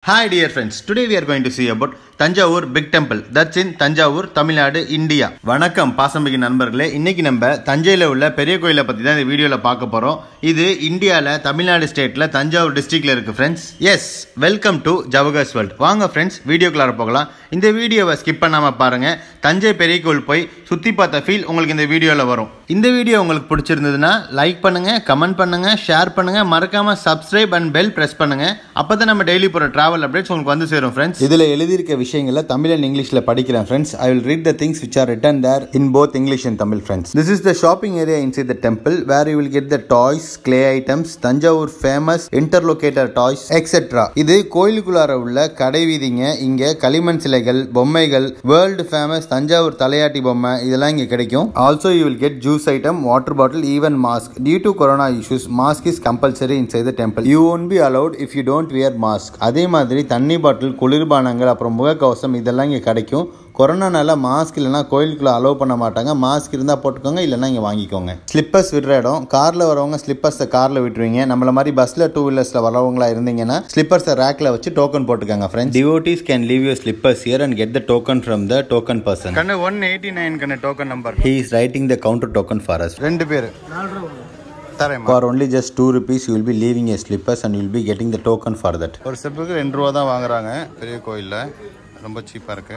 Hi dear friends, today we are going to see about Thanjavur big temple that's in Thanjavur Tamil Nadu India வணக்கம் பாசமிகு நண்பர்களே இன்னைக்கு நம்ம தஞ்சையில் உள்ள பெரிய கோயிலை பற்றி தான் இந்த வீடியோவில் பார்க்க போகிறோம் இது இந்தியாவில் தமிழ்நாடு ஸ்டேட்டில் தஞ்சாவூர் டிஸ்ட்ரிக்ட்ல இருக்கு friends yes welcome to Jawahar's world வாங்க ஃப்ரெண்ட்ஸ் வீடியோக்குள்ளார போகலாம் இந்த வீடியோவை ஸ்கிப் பண்ணாமல் பாருங்கள் தஞ்சை பெரிய கோயில் போய் சுற்றி பார்த்த ஃபீல் உங்களுக்கு இந்த வீடியோவில் வரும் இந்த வீடியோ உங்களுக்கு பிடிச்சிருந்ததுன்னா லைக் பண்ணுங்கள் கமெண்ட் பண்ணுங்கள் ஷேர் பண்ணுங்கள் மறக்காமல் சப்ஸ்கிரைப் அண்ட் பெல் ப்ரெஸ் பண்ணுங்கள் அப்போ தான் நம்ம டெய்லி போகிற ட்ராவல் அப்டேட்ஸ் உங்களுக்கு வந்து சேரும் ஃப்ரெண்ட்ஸ் இதில் எழுதியிருக்க விஷயங்களை தமிழ் அண்ட் இங்கிலீஷில் படிக்கிறேன் friends I will read the things which are written there in both English and Tamil friends this is the shopping area inside the temple where you will get the toys clay items Thanjavur famous interlocutor toys etcetera இது கோயிலுக்குள்ளார உள்ள கடை வீதிங்க இங்கே களிமண் சிலைகள் பொம்மைகள் world famous Thanjavur தலையாட்டி பொம்மை இதெல்லாம் இங்கே கிடைக்கும் also you will get juice item water bottle even mask due to Corona issues mask is compulsory inside the temple you won't be allowed if you don't wear mask அதே மாதிரி தண்ணி பாட்டில் குளிர்பானங்கள் அப்புறம் முகக்கவசம் இதெல்லாம் இங்கே கிடைக்கும் கொரோனானால மாஸ்க் இல்லைனா கோயிலுக்குள்ள அலோவ் பண்ண மாட்டாங்க மாஸ்க் இருந்தால் போட்டுக்கோங்க இல்லைனா இங்கே வாங்கிக்கோங்க ஸ்லிப்பர்ஸ் விடுற இடம் காரில் வரவங்க ஸ்லிப்பர்ஸை காரில் விட்டுருவீங்க நம்மள மாதிரி பஸ்ஸில் டூ வீலர்ஸில் வரவங்களா இருந்தீங்கன்னா ஸ்லிப்பர்ஸை ரேக்கில் வச்சு டோக்கன் போட்டுக்கோங்க friends devotees can leave your slippers here and get the token from the token person கண்ணு ஒன் எயிட்டி நைன் கண்ணு token number he is writing the counter token for us ரெண்டு பேர் தரேன் for only just two rupees you will be leaving a slippers and will be getting the token for that ஒரு ஸ்டெப்புக்கு ரெண்டு ரூபா தான் வாங்குறாங்க பெரிய கோயிலில் ரொம்ப சீப்பாக இருக்கு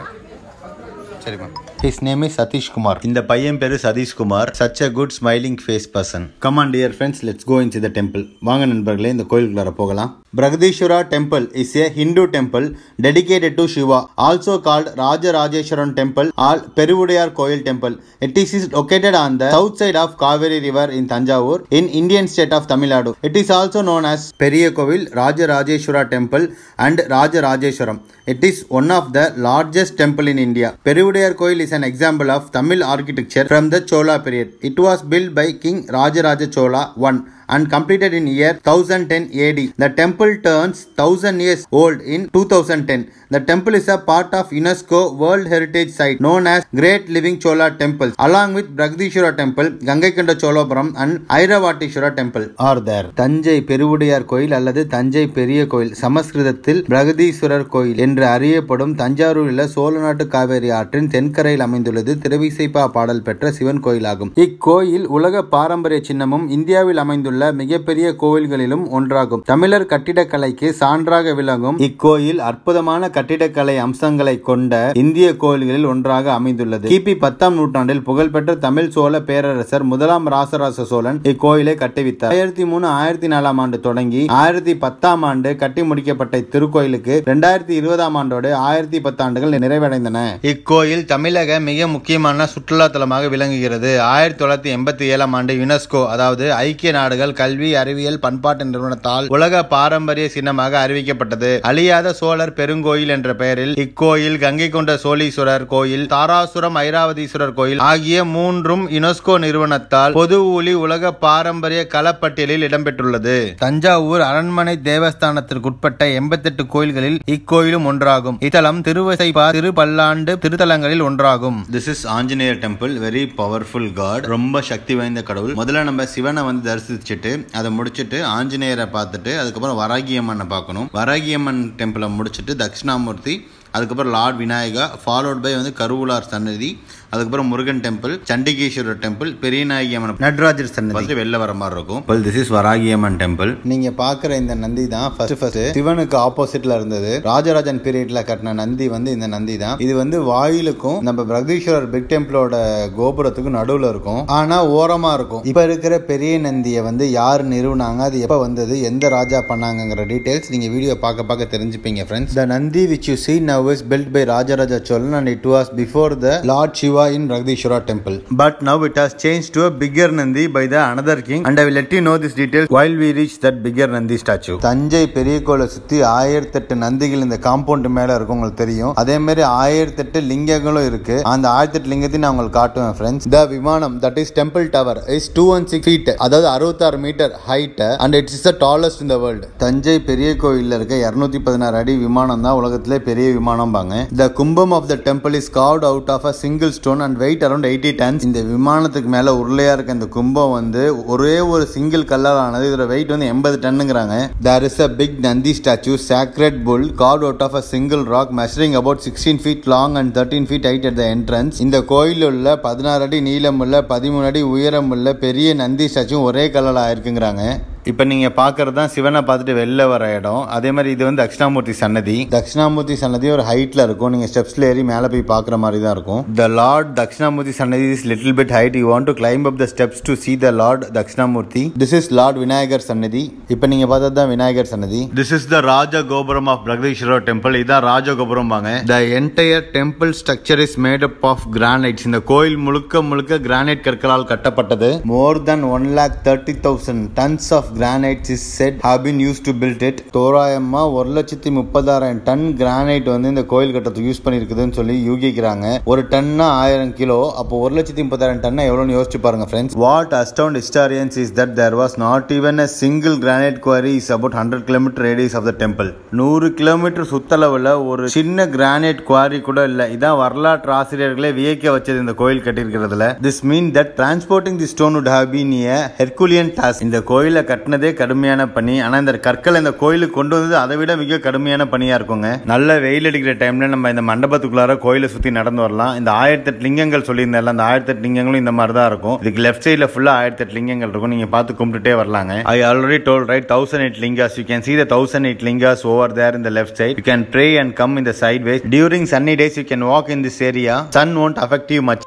சரி ma'am his name is Satish Kumar இந்த பையன் பேரு Satish Kumar such a good smiling face person come on dear friends let's go in the temple வாங்க நண்பர்களே இந்த கோயிலுக்குள்ளார போகலாம் Brihadeeswara temple is a Hindu temple dedicated to Shiva also called Rajarajeswaran temple or Peruvudaiyar Koil temple it is is located on the south side of Kaveri river in Thanjavur in Indian state of Tamil Nadu it is also known as Periya Kovil Rajarajeswara temple and Rajarajeswaram it is one of the largest temple in India Peruvudaiyar Koil is an example of Tamil architecture from the Chola period. It was built by King Rajaraja Chola I and completed in year 1010 AD. The temple turns 1000 years old in 2010. The temple is a part of UNESCO World Heritage Site known as Great Living Chola Temples along with Bragdishwara Temple, Gangaikanda Cholapuram and Airavanteshwara Temple are there. Thanjai Peruvudaiyar Koil அல்லது தஞ்சை பெரிய கோயில் சமஸ்கிருதத்தில் பிரகதீஸ்வரர் கோயில் என்று அறியப்படும் தஞ்சாவூரில் உள்ள சோழநாட்டு காவேரி ஆற்றின் தென்கரையில் அமைந்துள்ளது திருவிசைப்பா பாடல் பெற்ற சிவன் கோயிலாகும் இக்கோயில் உலக பாரம்பரிய சின்னமும் இந்தியாவில் அமைந்துள்ள மிகப்பெரிய கோவில்களிலும் ஒன்றாகும் தமிழர் கட்டிடக்கலைக்கு சான்றாக விளங்கும் இக்கோயில் அற்புதமான கட்டிடக்கலை அம்சங்களை கொண்ட இந்திய கோயில்களில் ஒன்றாக அமைந்துள்ளது கிபி பத்தாம் நூற்றாண்டில் புகழ்பெற்ற தமிழ் சோழ பேரரசர் முதலாம் ராசராச சோழன் இக்கோயிலை கட்டுவித்தார் ஆயிரத்தி மூணு ஆயிரத்தி நாலாம் ஆண்டு தொடங்கி ஆயிரத்தி பத்தாம் ஆண்டு கட்டி முடிக்கப்பட்ட இத்திருக்கோயிலுக்கு இரண்டாயிரத்தி இருபதாம் ஆண்டோடு ஆயிரத்தி பத்தாண்டுகள் நிறைவடைந்தன இக்கோயில் தமிழக மிக முக்கியமான சுற்றுலா தலமாக விளங்குகிறது ஆயிரத்தி தொள்ளாயிரத்தி எண்பத்தி ஏழாம் ஆண்டு யுனெஸ்கோ அதாவது ஐக்கிய நாடுகள் கல்வி அறிவியல் பண்பாட்டு நிறுவனத்தால் உலக பாரம்பரிய சின்னமாக அறிவிக்கப்பட்டது அழியாத சோழர் பெருங்கோயில் என்ற பெயரில் இக்கோயில் கங்கை கொண்ட சோழீஸ்வரர் கோயில் தாராசுரம் ஐராவதீஸ்வரர் கோயில் ஆகிய மூன்றும் யுனெஸ்கோ நிறுவனத்தால் பொது ஊழி உலக பாரம்பரிய களப்பட்டியலில் இடம்பெற்றுள்ளது தஞ்சாவூர் அரண்மனை தேவஸ்தானத்திற்குட்பட்ட எண்பத்தெட்டு கோயில்களில் இக்கோயிலும் ஒன்றாகும் இத்தலம் திருவசைப்பா திருப்பல்லாண்டு திருத்தலங்களில் ஒன்றாகும் this is Anjaneyar temple very powerful god ரொம்ப சக்தி வாய்ந்த கடவுள் முதல்ல நம்ம சிவனை வந்து தரிசிச்சுட்டு அதை முடிச்சுட்டு ஆஞ்சநேயரை பார்த்துட்டு அதுக்கப்புறம் வராகியம்மனை பார்க்கணும் வராகியம்மன் டெம்பிளை முடிச்சுட்டு தட்சிணாமூர்த்தி அதுக்கப்புறம் லார்ட் விநாயகா ஃபாலோட் பை வந்து கருவூலார் சன்னதி அதுக்கப்புறம் முருகன் டெம்பிள் சண்டிகேஸ்வரர் டெம்பிள் பெரியநாயகி அம்மன் நடராஜர் சன்னதி ஃபர்ஸ்ட் வெளில வர மாதிரி இருக்கும் திஸ் இஸ் வராகியம்மன் டெம்பிள் நீங்க பாக்குற இந்த நந்தி தான் ஃபர்ஸ்ட் ஃபர்ஸ்ட் சிவனுக்கு ஆப்போசிட்ல இருந்தது ராஜராஜன் பீரியட்ல கட்டின நந்தி வந்து இந்த நந்தி தான் இது வந்து வாயிலுக்கும் நம்ம பிரகதீஸ்வரர் பிக் டெம்பிளோட கோபுரத்துக்கும் நடுவுல இருக்கும் ஆனா ஓரமா இருக்கும் இப்ப இருக்கிற பெரிய நந்தியை வந்து யார் நிறுவனாங்க அது எப்ப வந்தது எந்த ராஜா பண்ணாங்கங்கிற டீடைல்ஸ் நீங்க வீடியோ பார்க்க பார்க்க தெரிஞ்சுப்பீங்க friends the Nandi which you see now is built by Rajaraja Cholan and it was before the Lord Shiva in Bragdishwara temple. But now it has changed to a bigger Nandi by the another king and I will let you know this details while we reach that bigger Nandi statue. Thanjai பெரிய கோயிலை சுத்தி ஆயிரத்தெட்டு நந்திகள் இந்த compound மேல இருக்கும் உங்களுக்கு தெரியும் அதே மாதிரி ஆயிரத்தெட்டு லிங்கங்களும் இருக்கு அந்த ஆயிரத்தெட்டு லிங்கத்தையும் நான் உங்களுக்கு காட்டுவேன் ஃப்ரெண்ட்ஸ் த விமானம் that is temple tower is two one six feet அதாவது அறுபத்தாறு metre height and it's the tallest in the world Thanjai பெரிய கோயில்ல இருக்க இருநூத்தி பதினாறு அடி விமானம் தான் உலகத்திலே பெரிய விமானம் விமானம்பாங்க the kumbam of the temple is carved out of a single stone and weight around eighty tons இந்த விமானத்துக்கு மேல உருளையா இருக்க இந்த கும்பம் வந்து ஒரே ஒரு சிங்கிள் கல்லால் ஆனது இதோட வெயிட் வந்து எண்பது டன்னுங்கிறாங்க there is a big Nandi statue sacred bull carved out of a single rock measuring about 16 feet long and 13 feet height at the entrance இந்த கோயில் உள்ள பதினாறு அடி நீளமுள்ள பதிமூணு அடி உயரமுள்ள பெரிய நந்தி ஸ்டாச்சும் ஒரே கல்லால் ஆயிருக்குங்கிறாங்க இப்போ நீங்கள் பார்க்கறது தான் சிவனை பார்த்துட்டு வெளில வர இடம் அதே மாதிரி இது வந்து தட்சிணாமூர்த்தி சன்னதி தட்சிணாமூர்த்தி சன்னதி ஒரு ஹைட்டில் இருக்கும் நீங்கள் ஸ்டெப்ஸில் ஏறி மேலே போய் பார்க்குற மாதிரி தான் இருக்கும் த lord Dakshinamurthy sannidhi is little bit height you want to climb up the steps to see the lord Dakshinamurthy this is lord Vinayagar sannidhi இப்போ நீங்கள் பார்த்தது தான் விநாயகர் சன்னதி திஸ் இஸ் த ராஜ கோபுரம் ஆஃப் பிரகதீஸ்வரர் டெம்பிள் இதான் ராஜ கோபுரம் வாங்க the entire temple structure is made up of granites இந்த கோயில் முழுக்க முழுக்க கிரானைட் கற்களால் கட்டப்பட்டது more than one lakh thirty thousand tons of granites is set have been use to build it தோராயமா ஒரு லட்சத்தி முப்பதாயிரம் டன் கிரானைட் வந்து இந்த கோயில் கட்டத்துக்கு யூஸ் பண்ணிருக்குதுன்னு சொல்லி யூகிக்கிறாங்க ஒரு டன்னா ஆயிரம் கிலோ அப்போ ஒரு லட்சத்தி முப்பதாயிரம் டன்னா எவ்வளோன்னு யோசிச்சு பாருங்க friends what astound historians is that there was not even a single granite quarry is about hundred kilometre radius of the temple நூறு கிலோமீட்டர் சுத்தளவில் ஒரு சின்ன கிரானைட் குவாரி கூட இல்லை இதான் வரலாற்று ஆசிரியர்களே வியக்க வச்சது இந்த கோயில் கட்டியிருக்கிறதுல this mean that transporting the stone would have been a herculean task இந்த கோயிலை கட்டினதே கடுமையான பணி ஆனா இந்த கற்களை இந்த கோயிலுக்கு கொண்டு வந்தது அதை விட மிக கடுமையான பணியா இருக்குங்க நல்ல வெயில் அடிக்கிற டைம்ல நம்ம இந்த மண்டபத்துக்குள்ளார கோயிலை சுத்தி நடந்து வரலாம் இந்த ஆயிரத்தி எட்டு லிங்கங்கள் சொல்லியிருந்தேன்ல அந்த ஆயிரத்தி எட்டு லிங்கங்களும் இந்த மாதிரி தான் இருக்கும் இதுக்கு லெஃப்ட் சைட்ல ஃபுல்லா ஆயிரத்தி எட்டு லிங்கங்கள் இருக்கும் நீங்க பார்த்து கும்பிட்டுட்டே வரலாங்க I already told right thousand eight lingas you can see the thousand eight lingas over there in the left side you can pray and come in the sideways during sunny days you can walk in this area sun won't affect you much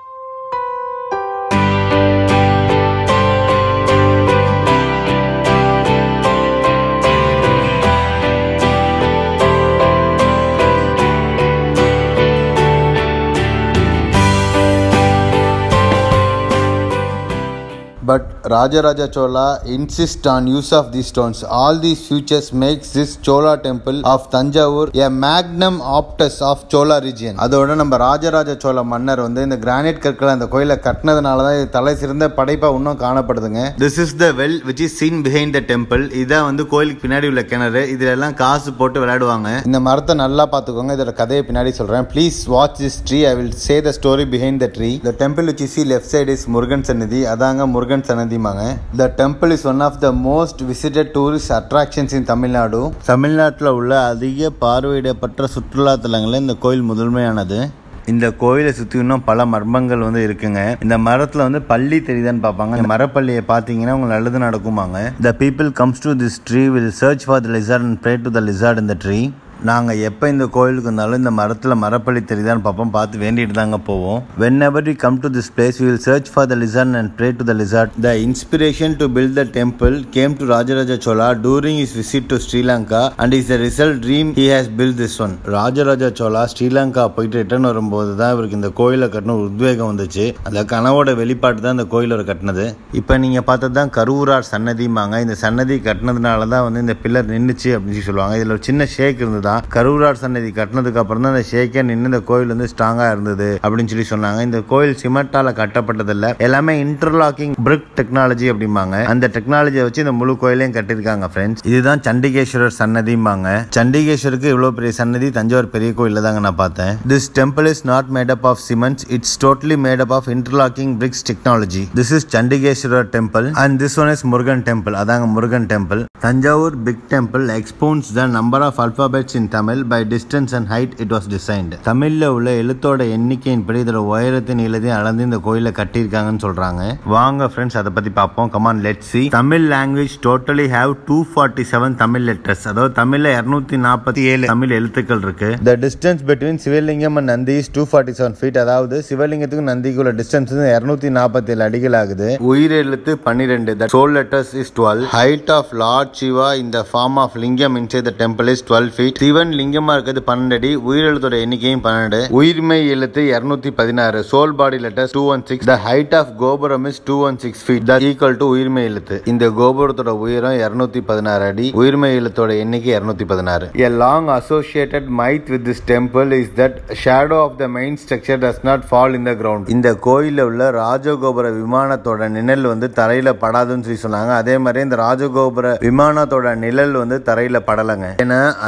But Rajaraja Chola insists on use of these stones. All these features makes this Chola temple of Tanjavur a magnum opus of Chola region. அதோட நம்ம ராஜராஜ சோழ மன்னர் வந்து இந்த granite கற்களை அந்த கோயிலை கட்டினதுனால தான் இது தலை சிறந்த படைப்பா இன்னும் காணப்படுதுங்க this is the well which is seen behind the temple இதான் வந்து கோயிலுக்கு பின்னாடி உள்ள கிணறு இதுல எல்லாம் காசு போட்டு விளையாடுவாங்க இந்த மரத்தை நல்லா பார்த்துக்கோங்க இதோட கதையை பின்னாடி சொல்றேன் please watch this tree I will say the story behind the tree the temple which see left side is Murugan sannidhi அதாங்க முருகன் சன்னதிமாங்க the temple is one of the most visited tourist attractions in Tamil Nadu தமிழ்நாட்டில் உள்ள அதிக பார்வையிடப்பட்ட சுற்றுலா தலங்களில் இந்த கோயில் முதன்மையானது இந்த கோயிலை சுற்றி இன்னும் பல மர்மங்கள் வந்து இருக்குங்க இந்த மரத்தில் வந்து பள்ளி தெரியுதான்னு பார்ப்பாங்க இந்த மரப்பள்ளியை பார்த்தீங்கன்னா உங்களுக்கு நல்லது நடக்குமாங்க the people comes to this tree will search for the lizard and pray to the lizard இந்த ட்ரீ நாங்கள் எப்போ இந்த கோயிலுக்கு வந்தாலும் இந்த மரத்தில் மரப்பள்ளி தெரியுதான்னு பார்ப்போம் பார்த்து வேண்டிட்டு தாங்க போவோம் whenever we come to this place will search for the lizard and pray to the lizard the inspiration to build the temple came to Rajaraja Chola during is visit to Sri Lanka and is the result dream he has build this one Rajaraja Chola Sri Lanka போயிட்டு return வரும்போது தான் இவருக்கு இந்த கோயிலை கட்டின ஒரு உத்வேகம் வந்துச்சு அந்த கனவோட வெளிப்பாடு தான் இந்த கோயில் அவர் கட்டினது இப்போ நீங்கள் பார்த்தது தான் கருவூரார் சன்னதிமாங்க இந்த சன்னதி கட்டினதுனால தான் வந்து இந்த பில்லர் நின்றுச்சு அப்படின்னு சொல்லி சொல்லுவாங்க இதில் ஒரு சின்ன ஷேக் இருந்ததா கருவூரார் சன்னதி கட்டினதுக்கு அப்புறம் தான் அந்த ஷேக்கே நின்று இந்த கோயில் வந்து ஸ்ட்ராங்காக இருந்தது அப்படின்னு சொல்லி சொன்னாங்க இந்த கோயில் சிமெண்டால கட்டப்பட்டதில்ல எல்லாமே இன்டர்லாக்கிங் பிரிக் டெக்னாலஜி அப்படிம்பாங்க அந்த டெக்னாலஜியை வச்சு இந்த முழு கோயிலையும் கட்டியிருக்காங்க ஃப்ரெண்ட்ஸ் இதுதான் சண்டிகேஸ்வரர் சன்னதிம்பாங்க சண்டிகேஸ்வருக்கு இவ்வளோ பெரிய சன்னதி தஞ்சாவூர் பெரிய கோயிலில் தாங்க நான் பார்த்தேன் this temple is not made up of cements it's totally made up of interlocking bricks technology this is Chandikeswarar temple and this one is Murugan temple அதாங்க Murugan temple Thanjavur big temple expounds the number of alphabets in Tamil by distance and height it was designed தமிழ்ல உள்ள எழுத்தோட எண்ணிக்கையின்படி இதோட உயரத்தின் நீளத்தையும் அளந்து இந்த கோயிலை கட்டியிருக்காங்கன்னு சொல்றாங்க வாங்க ஃப்ரெண்ட்ஸ் அதை பத்தி பார்ப்போம் come on let see Tamil language totally have two forty seven Tamil letters அதாவது தமிழ்ல இருநூத்தி நாற்பத்தி ஏழு தமிழ் எழுத்துக்கள் இருக்கு the distance between Shivalingam and Nandi is two forty seven feet அதாவது சிவலிங்கத்துக்கும் நந்திக்கு உள்ள டிஸ்டன்ஸ் இருநூத்தி நாற்பத்தி ஏழு அடிகள் ஆகுது உயிர் எழுத்து பன்னிரெண்டு the soul letters is twelve height of lord Shiva இந்த form of lingam inside the temple is twelve feet Sivan லிங்கமா இருக்கிறது பன்னெண்டு அடி உயிரெழுத்தோட எண்ணிக்கையும் பன்னெண்டு உயிர்மை எழுத்து இருநூத்தி பதினாறு soul body letters two one six the height of gopuram is two one six feet the equal to உயிர்மை எழுத்து இந்த கோபுரத்தோட உயரம் இருநூத்தி பதினாறு அடி உயிர்மை எழுத்தோட எண்ணிக்கை இருநூத்தி பதினாறு A long associated myth with this temple is that shadow of the main structure does not fall in the ground. இந்த கோயில்ல உள்ள ராஜகோபுர விமானத்தோட நிழல் வந்து தரையில படாதுன்னு சொல்லி சொன்னாங்க அதே மாதிரி இந்த ராஜகோபுர விமானத்தோட நிழல் வந்து தரையில படலைங்க ஏன்னா அதுக்கேத்த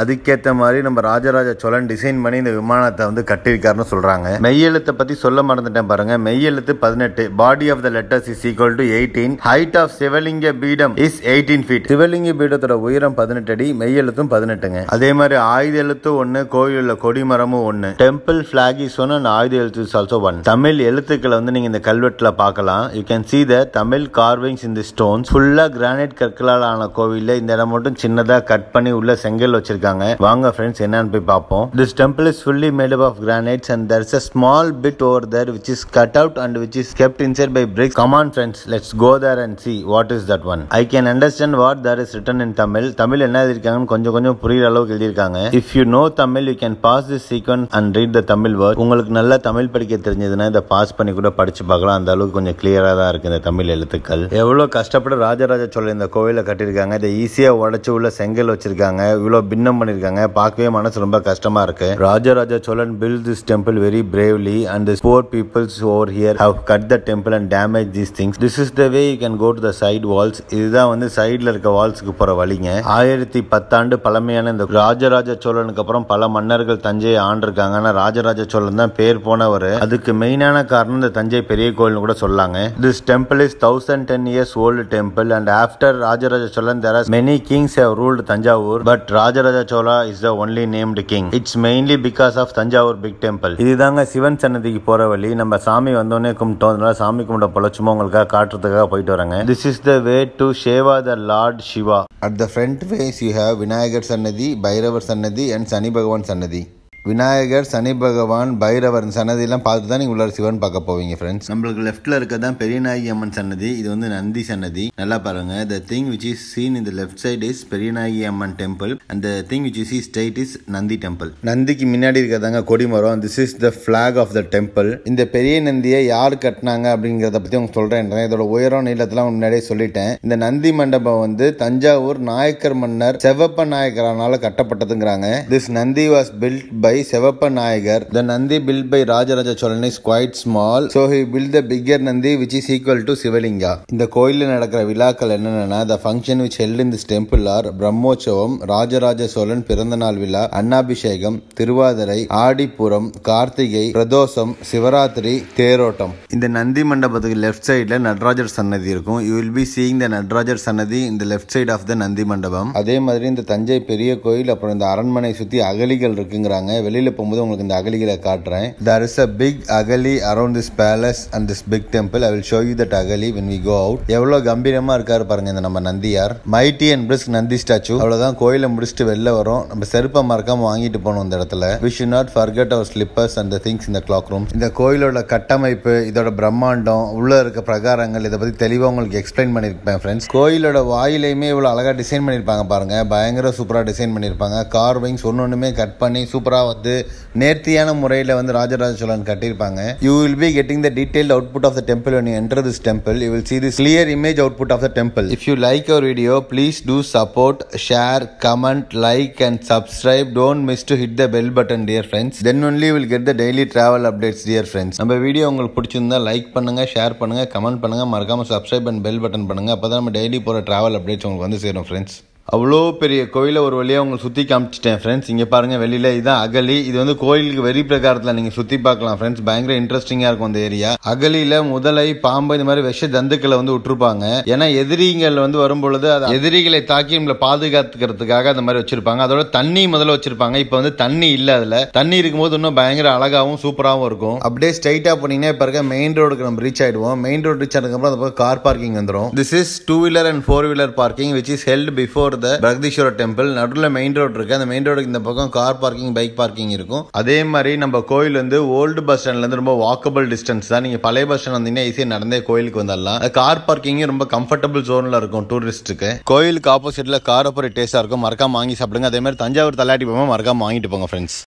ஏத்த மாதிரி நம்ம ராஜராஜ சோழன் டிசைன் பண்ணி இந்த விமானத்தை வந்து கட்டியிருக்காருன்னு சொல்றாங்க மெய்யெழுத்தை பத்தி சொல்ல மறந்துட்டேன் பாருங்க மெய்யெழுத்து பதினெட்டு body of the letters is equal to eighteen height of Shivalinga peedam is eighteen feet சிவலிங்க பீடத்தோட உயரம் பதினெட்டு அடி மெய்யெழுத்தும் பதினெட்டுங்க அதே மாதிரி ஆயுத எழுத்து ஒன்னு கோயிலுள்ள கொடிமரமும் ஒன்னு temple flag is one and ஆயுத எழுத்து இஸ் ஆல்சோ ஒன் தமிழ் எழுத்துக்களை வந்து நீங்க இந்த கல்வெட்டுல பார்க்கலாம் you can see the Tamil carvings in the stones ஃபுல்லா கிரானைட் கற்களால் ஆன கோவில்ல இந்த இடம் மட்டும் சின்னதா கட் பண்ணி உள்ள செங்கல் வச்சிருக்காங்க வாங்க ஃப்ரெண்ட்ஸ் என்னன்னு போய் பார்ப்போம் this temple is fully made up of granites and there's a small bit over there which is cut out and which is kept inside by bricks come on friends let's go there and see what is that one i can understand what there is written in tamil Tamil என்ன எழுதிருக்காங்கன்னு கொஞ்சம் கொஞ்சம் புரியுற அளவுக்கு எழுதியிருக்காங்க if you know tamil you can pass this sequence and read the tamil word உங்களுக்கு நல்லா தமிழ் படிக்க தெரிஞ்சதுன்னா இதை பாஸ் பண்ணி கூட படிச்சு பார்க்கலாம் அந்த அளவுக்கு கொஞ்சம் கிளியரா தான் இருக்கு இந்த தமிழ் எழுத்துக்கள் எவ்வளவு கஷ்டப்பட்டு ராஜராஜ சோழன் இந்த கோவிலை கட்டியிருக்காங்க இதை ஈஸியா உடைச்சு உள்ள செங்கல் வச்சிருக்காங்க இவ்வளவு பின்னம் பண்ணிருக்காங்க பார்க்கவே மனசு ரொம்ப கஷ்டமா இருக்கு Rajaraja Cholan built this temple very bravely and the poor peoples over here have cut the temple and damaged these things this is the way you can go to the side walls இதுதான் வந்து சைடுல இருக்க வால்ஸ்க்கு போற வழிங்க ஆயிரத்தி பத்தாண்டு பழமையான இந்த ராஜராஜ சோழனுக்கு அப்புறம் பல மன்னர்கள் தஞ்சையை ஆண்டிருக்காங்க ஆனா ராஜராஜ சோழன் தான் பேர் போனவர் அதுக்கு மெயினான காரணம் இந்த தஞ்சை பெரிய கோயில்னு கூட சொல்லாங்க this temple is thousand ten years old temple and after Rajaraja Cholan there are many kings have ruled Thanjavur but Rajaraja Chola is the only named king it's mainly because of Thanjavur big temple இதுதாங்க சிவன் சன்னதிக்கு போற வழி நம்ம சாமி வந்தோடனே கும்பிட்டோம் அதனால சாமி கும்பிட போல சும்மா உங்களுக்காக காட்டுறதுக்காக போயிட்டு வராங்க this is the way to Shiva the lord Shiva at the front face you have Vinayagar sannidhi Bhairavar சன்னதி அண்ட் சனி பகவான் சன்னதி விநாயகர் சனி பகவான் பைரவர் சன்னதியெல்லாம் பார்த்து தான் நீங்கள் உள்ள சிவன் பார்க்க போவீங்க ஃப்ரெண்ட்ஸ் நம்மளுக்கு லெஃப்ட்ல இருக்க தான் பெரியநாயகி அம்மன் சன்னதி இது வந்து நந்தி சன்னதி நல்லா பாருங்க the thing which is seen இந்த left side is Periyanayaki Amman temple and the thing which is straight is Nandi temple நந்திக்கு முன்னாடி இருக்கிறதாங்க கொடிமரம் this is the flag of the temple இந்த பெரிய நந்தியை யார் கட்டினாங்க அப்படிங்கிறத பற்றி உங்களுக்கு சொல்கிறேன் இதோட உயரம் நீளத்தெல்லாம் முன்னாடியே சொல்லிட்டேன் இந்த நந்தி மண்டபம் வந்து தஞ்சாவூர் நாயக்கர் மன்னர் செவப்ப நாயக்கரானால கட்டப்பட்டதுங்கிறாங்க this Nandi was build by Sevappa Nayakar the Nandi build by Rajaraja Cholan is quite small so he build the bigger Nandi which is equal to Shivalinga இந்த கோயிலில் நடக்கிற விழாக்கள் என்னென்னா the function which held in this temple are Brahmotsavam Rajaraja Cholan பிறந்த நாள் விழா அன்னாபிஷேகம் திருவாதிரை ஆடிப்புறம் கார்த்திகை பிரதோஷம் சிவராத்திரி தேரோட்டம் இந்த நந்தி மண்டபத்துக்கு லெஃப்ட் சைடில் நடராஜர் சன்னதி இருக்கும் you will be seeing the Natarajar sannidhi இந்த left side of the Nandi mandapam அதே மாதிரி இந்த தஞ்சை பெரிய கோயில் அப்புறம் இந்த அரண்மனை சுற்றி அகலிகள் இருக்குங்கிறாங்க வெளியில் போகும்போது உங்களுக்கு இந்த அகலிகளை காட்டுறேன் there is a big agali அரௌண்ட் this palace and this big temple i will show you that agali when we go out எவ்வளவு கம்பீரமா இருக்காரு பாருங்க இந்த நம்ம Nandiyar mighty and brisk Nandi statue அவ்வளவுதான் கோயிலை முடிச்சுட்டு வெளில வரும் நம்ம செருப்பை மறக்காம வாங்கிட்டு போகணும் இந்த இடத்துல we should not forget our slippers and the things in the clock room இந்த கோயிலோட கட்டமைப்பு இதோட பிரம்மாண்டம் உள்ள இருக்க பிரகாரங்கள் இதை பத்தி தெளிவா உங்களுக்கு எக்ஸ்பிளைன் பண்ணிருப்பேன் ஃப்ரெண்ட்ஸ் கோயிலோட வாயிலையுமே இவ்வளவு அழகா டிசைன் பண்ணிருப்பாங்க பாருங்க பயங்கர சூப்பரா டிசைன் பண்ணிருப்பாங்க கார்விங்ஸ் ஒன்னு ஒண்ணுமே கட் பண்ணி சூப்பரா வந்து நேர்த்தியான முறையில் வந்து ராஜராஜ சோழன் கட்டியிருப்பாங்க you will be getting the detail output of the temple when you enter this temple you will see this clear image output of the temple if you like our video please do support share comment like and subscribe don't miss to hit the bell button dear friends then only you will get the daily travel updates dear friends நம்ம video உங்களுக்கு பிடிச்சிருந்தா like பண்ணுங்க share பண்ணுங்க comment பண்ணுங்க மறக்காம subscribe and bell button பண்ணுங்க அப்பதான் நம்ம டெய்லி போற டிராவல் அப்டேட்ஸ் உங்களுக்கு வந்து சேரும் ஃப்ரெண்ட்ஸ் அவ்வளோ பெரிய கோயிலை ஒரு வழியாக உங்களுக்கு சுற்றி காமிச்சிட்டேன் ஃப்ரெண்ட்ஸ் இங்கே பாருங்கள் வெளியில் இதுதான் அகலி இது வந்து கோயிலுக்கு வெறி பிரகாரத்தில் நீங்கள் சுற்றி பார்க்கலாம் ஃப்ரெண்ட்ஸ் பயங்கர இன்ட்ரெஸ்டிங்காக இருக்கும் அந்த ஏரியா அகலியில் முதலை பாம்பு இந்த மாதிரி விஷ ஜந்துக்களை வந்து விட்டுருப்பாங்க ஏன்னா எதிரிகள் வந்து வரும்பொழுது அது எதிரிகளை தாக்கி நம்மளை பாதுகாத்துக்கிறதுக்காக அந்த மாதிரி வச்சிருப்பாங்க அதோட தண்ணி முதல்ல வச்சிருப்பாங்க இப்போ வந்து தண்ணி இல்லை அதில் தண்ணி இருக்கும்போது இன்னும் பயங்கர அழகாகவும் சூப்பராகவும் இருக்கும் அப்படியே ஸ்ட்ரைட்டாக போனீங்கன்னா இப்போ இருக்க மெயின் ரோடுக்கு நம்ம ரீச் ஆயிடுவோம் மெயின் ரோடு ரீச் ஆனதுக்கப்புறம் அந்த பக்கம் கார் பார்க்கிங் வந்துடும் this is two wheeler and four wheeler parking which is held before the Brihadeeswarar temple நடுவில் மெயின் ரோடு இருக்கு அந்த மெயின் ரோடுக்கு இந்த பக்கம் கார் பார்க்கிங் பைக் பார்க்கிங் இருக்கும் அதே மாதிரி நம்ம கோயில் வந்து ஓல்டு பஸ் ஸ்டாண்ட்ல இருந்து ரொம்ப வாக்கபிள் டிஸ்டன்ஸ் தான் நீங்க பழைய பஸ் ஸ்டாண்ட் வந்தீங்கன்னா ஈஸியாக நடந்தே கோயிலுக்கு வந்துடலாம் கார் பார்க்கிங் ரொம்ப கம்ஃபர்டபுள் ஜோன்ல இருக்கும் டூரிஸ்ட்டுக்கு கோயிலுக்கு ஆப்போசிட்ல காரப்பொரி டேஸ்டா இருக்கும் மறக்காம வாங்கி சாப்பிடுங்க அதே மாதிரி தஞ்சாவூர் தள்ளாட்டி போகாம மறக்காம வாங்கிட்டு போங்க ஃப்ரெண்ட்ஸ்